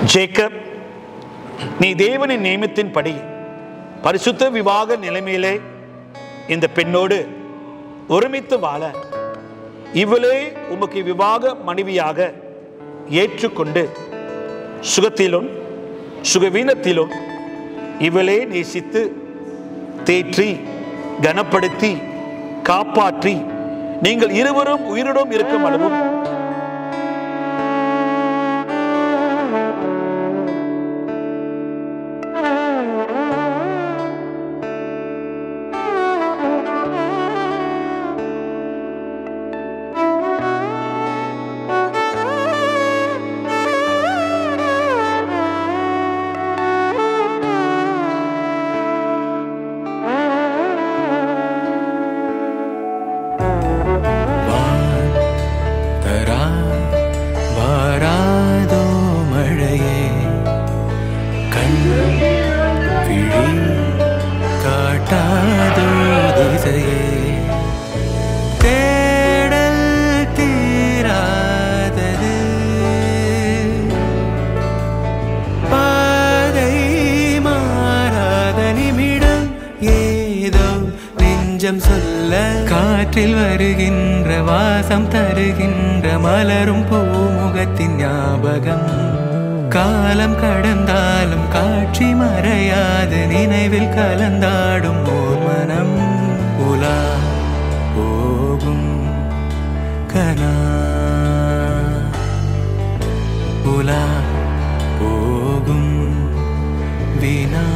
Jacob நீ தேவனின் நியமத்தின்படி பரிசுத்த விவாக நிலைமையிலே இந்த பெண்ணோடு ஒருமித்து வாழ இவளே உமக்கு விவாக மனைவியாக ஏற்றுக்கொண்டு சுகத்திலும் சுகவீனத்திலும் இவளே நேசித்து தேற்றி கனப்படுத்தி காப்பாற்றி நீங்கள் இருவரும் உயிருடன் இருக்கும் அளவும் தரா வாராதோ மழையே கண் விழி காட்டாதோ திசையே தேடல் தீராதது பாதை மாறாத நிமிடம் ஏதோ நெஞ்சம் சொல்ல காற்றில் வருகின்ற வாசம் தருகின்ற மலரும் பூமுகத்தின் ஞாபகம் காலம் கடந்தாலும் காட்சி மறையாது நினைவில் கலந்தாடும் ஓர் மனம் உலா போகும் கனா உலா போகும் வினா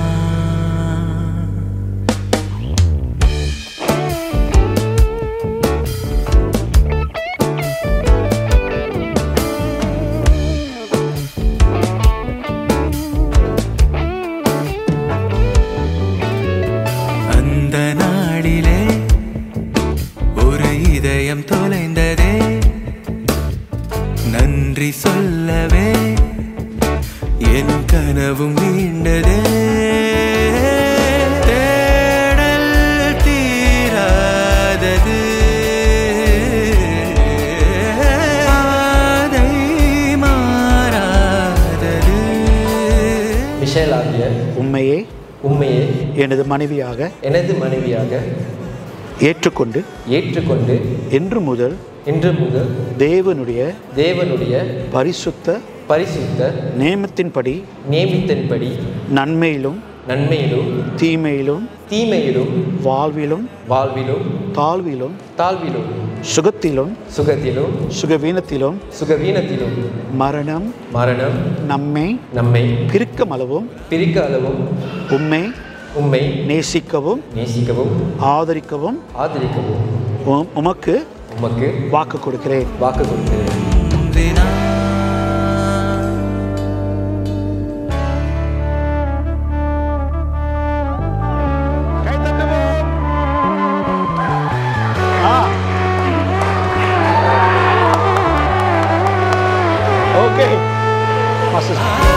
அந்த நாளிலே ஒரு இதயம் தொலைந்ததே நன்றி சொல்லவே என் கனவும் மீண்டதே தேடல் தீராதது பாதை மாறாதது மிஷேல் ஆகிய உண்மையே உண்மையை எனது மனைவியாக எனது மனைவியாக ஏற்றுக்கொண்டு ஏற்றுக்கொண்டு என்று முதல் இன்று முதல் தேவனுடைய தேவனுடைய பரிசுத்த பரிசுத்த நியமத்தின்படி நியமித்தின்படி நன்மையிலும் நன்மையிலும் தீமையிலும் தீமையிலும் வாழ்விலும் வாழ்விலும் தாழ்விலும் தாழ்விலும் சுகத்திலும் சுகத்திலும் சுகவீனத்திலும் சுகவீனத்திலும் மரணம் மரணம் நம்மை நம்மை பிரிக்கும் அளவும் பிரிக்க அளவும் உம்மை உம்மை நேசிக்கவும் நேசிக்கவும் ஆதரிக்கவும் ஆதரிக்கவும் உம்- உமக்கு உமக்கு வாக்கு கொடுக்கிறேன் வாக்கு கொடுக்கிறேன் தினா ஓகே